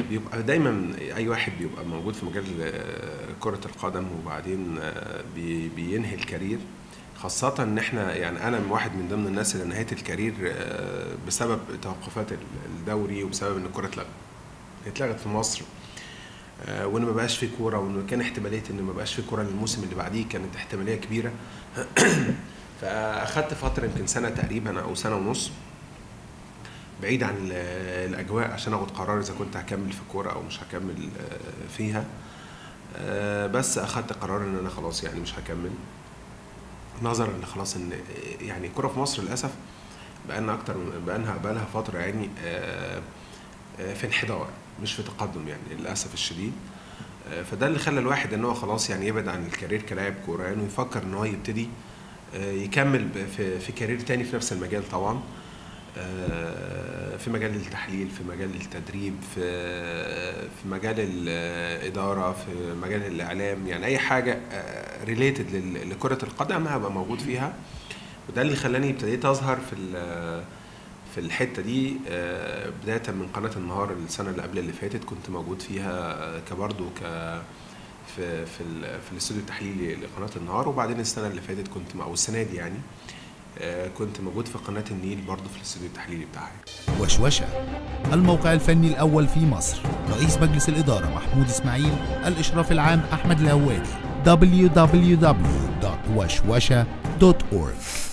بيبقى دايما اي واحد بيبقى موجود في مجال آه، كره القدم وبعدين آه، بي- بينهي الكارير خاصة ان احنا يعني انا من واحد من ضمن الناس اللي نهيت الكارير آه، بسبب توقفات الدوري وبسبب ان الكرة اتلغت اتلغت في مصر آه، وان ما بقاش في كوره وان كان احتماليه ان ما بقاش في كوره للموسم اللي بعديه كانت احتماليه كبيره فاخدت فتره يمكن سنه تقريبا او سنه ونص بعيد عن ال- الاجواء عشان اخد قرار اذا كنت هكمل في الكوره او مش هكمل آه، فيها آه، بس اخدت قرار ان انا خلاص يعني مش هكمل نظرا ان خلاص ان يعني الكوره في مصر للاسف بقالنا اكتر من- بقالها بقالها فتره يعني آه، آه، في انحدار مش في تقدم يعني للاسف الشديد آه، فده اللي خلى الواحد ان هو خلاص يعني يبعد عن الكارير كلاعب كوره يعني ويفكر ان هو يبتدي آه، يكمل ب- في في كارير تاني في نفس المجال طبعا آه، في مجال التحليل في مجال التدريب في في مجال الاداره في مجال الاعلام يعني اي حاجه ريليتد لكره القدم هبقى موجود فيها وده اللي خلاني ابتديت اظهر في ال- في الحته دي آه، بدايه من قناه النهار السنه اللي قبل اللي فاتت كنت موجود فيها كبرضو ك في في ال- في الاستوديو التحليلي لقناه النهار وبعدين السنه اللي فاتت كنت او السنه دي يعني آه، كنت موجود في قناه النيل برضو في الاستوديو التحليلي بتاعها وشوشة الموقع الفني الأول في مصر رئيس مجلس الإدارة محمود إسماعيل الإشراف العام أحمد الهواري www.وشوشة.org